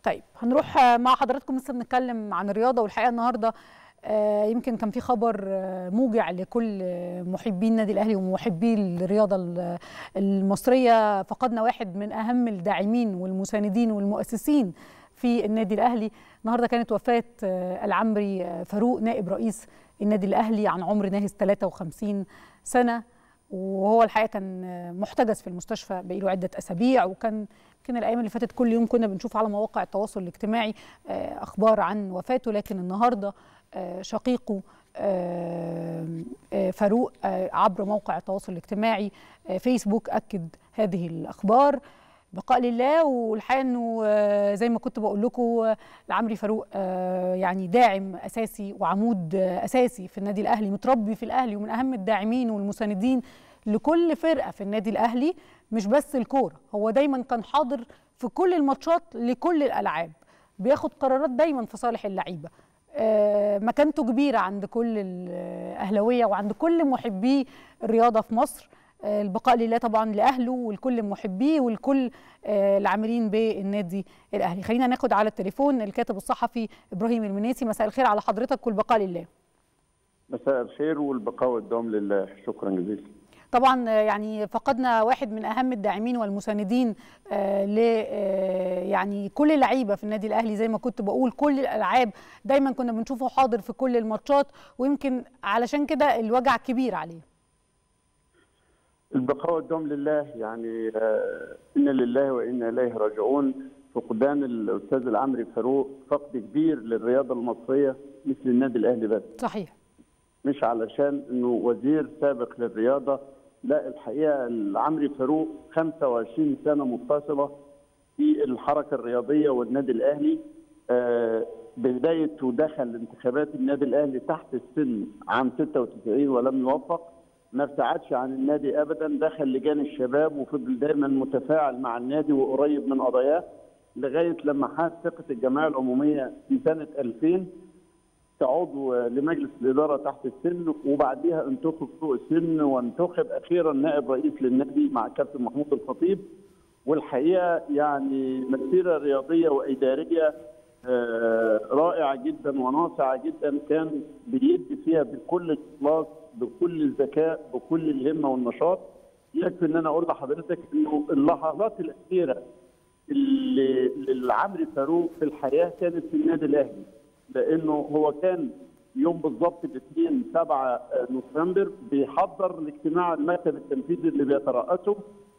طيب هنروح مع حضراتكم لسه بنتكلم عن الرياضه والحقيقه النهارده آه، يمكن كان في خبر آه، موجع لكل محبي النادي الاهلي ومحبي الرياضه ال- المصريه فقدنا واحد من اهم الداعمين والمساندين والمؤسسين في النادي الاهلي النهارده كانت وفاه آه، العمري آه، فاروق نائب رئيس النادي الاهلي عن عمر ناهز 53 سنه وهو الحقيقه كان آه، محتجز في المستشفى بقاله عده اسابيع وكان يمكن الايام اللي فاتت كل يوم كنا بنشوف على مواقع التواصل الاجتماعي آه، اخبار عن وفاته لكن النهارده آه، شقيقه آه، آه، فاروق آه، عبر موقع التواصل الاجتماعي آه، فيسبوك اكد هذه الاخبار بقاء لله والحقيقه انه آه، زي ما كنت بقول لكم آه، العمري فاروق آه، يعني داعم اساسي وعمود آه، اساسي في النادي الاهلي متربي في الاهلي ومن اهم الداعمين والمساندين لكل فرقه في النادي الاهلي مش بس الكوره هو دايما كان حاضر في كل الماتشات لكل الالعاب بياخد قرارات دايما في صالح اللعيبه آه، مكانته كبيره عند كل الاهلاويه وعند كل محبي الرياضه في مصر آه، البقاء لله طبعا لاهله ولكل محبيه ولكل آه، العاملين بالنادي الاهلي خلينا ناخد على التليفون الكاتب الصحفي ابراهيم المنيسي مساء الخير على حضرتك والبقاء لله مساء الخير والبقاء والدوام لله شكرا جزيلا طبعا آه، يعني فقدنا واحد من اهم الداعمين والمساندين آه، ل آه، يعني كل اللعيبه في النادي الاهلي زي ما كنت بقول كل الالعاب دايما كنا بنشوفه حاضر في كل الماتشات ويمكن علشان كده الوجع كبير عليه البقاء والدوام لله يعني آه، انا لله وانا اليه راجعون فقدان الاستاذ العمري فاروق فقد كبير للرياضه المصريه مثل النادي الاهلي بس صحيح مش علشان انه وزير سابق للرياضه لا الحقيقه العمري فاروق 25 سنه متصله في الحركه الرياضيه والنادي الاهلي آه، بدايته دخل انتخابات النادي الاهلي تحت السن عام 96 ولم يوفق ما ابتعدش عن النادي ابدا دخل لجان الشباب وفضل دايما متفاعل مع النادي وقريب من قضاياه لغايه لما حاز ثقه الجمعيه العموميه في سنه 2000 كعضو لمجلس الاداره تحت السن وبعديها انتخب فوق السن وانتخب اخيرا نائب رئيس للنادي مع كابتن محمود الخطيب والحقيقه يعني مسيره رياضيه واداريه آه، رائعه جدا وناصعه جدا كان بيدي فيها بكل اخلاص بكل ذكاء بكل الهمه والنشاط يكفي ان انا اقول لحضرتك انه اللحظات الاخيره اللي للعمري فاروق في الحياه كانت في النادي الاهلي لانه هو كان يوم بالظبط الاثنين 7 نوفمبر بيحضر لاجتماع المكتب التنفيذي اللي بيترأسه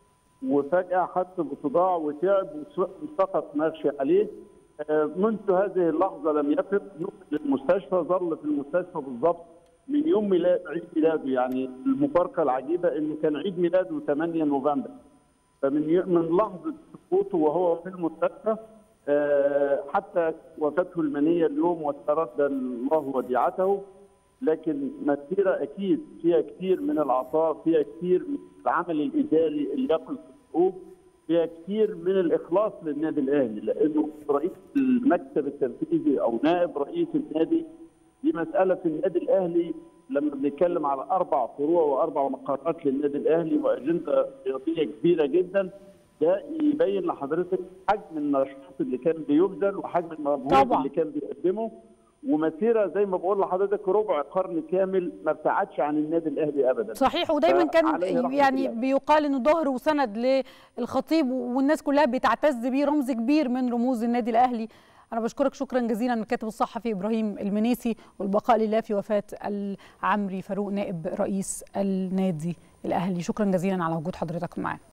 وفجأة حس بصداع وتعب وسقط مغشي عليه آه، منذ هذه اللحظة لم يفق نقل للمستشفى ظل في المستشفى بالظبط من يوم ميلاد عيد ميلاده يعني المفارقة العجيبة انه كان عيد ميلاده 8 نوفمبر فمن ي- من لحظة سقوطه وهو في المستشفى آه، حتى وفاته المنية اليوم واسترد الله وديعته لكن مسيرة أكيد فيها كثير من العطاء فيها كثير من العمل الإداري اللي يقل في الصفوف فيها كثير من الإخلاص للنادي الأهلي لأنه رئيس المكتب التنفيذي أو نائب رئيس النادي دي مسألة في النادي الأهلي لما بنتكلم على أربع فروع وأربع مقرات للنادي الأهلي وأجندة رياضية كبيرة جدا ده يبين لحضرتك حجم النشاط اللي كان بيبذل وحجم المجهود طبعاً. اللي كان بيقدمه ومسيره زي ما بقول لحضرتك ربع قرن كامل ما ابتعدش عن النادي الاهلي ابدا صحيح ودايما كان فعليه رحمة يعني الله. بيقال انه ظهر وسند للخطيب والناس كلها بتعتز بيه رمز كبير من رموز النادي الاهلي انا بشكرك شكرا جزيلا الكاتب الصحفي ابراهيم المنيسي والبقاء لله في وفاه العمري فاروق نائب رئيس النادي الاهلي شكرا جزيلا على وجود حضرتك معنا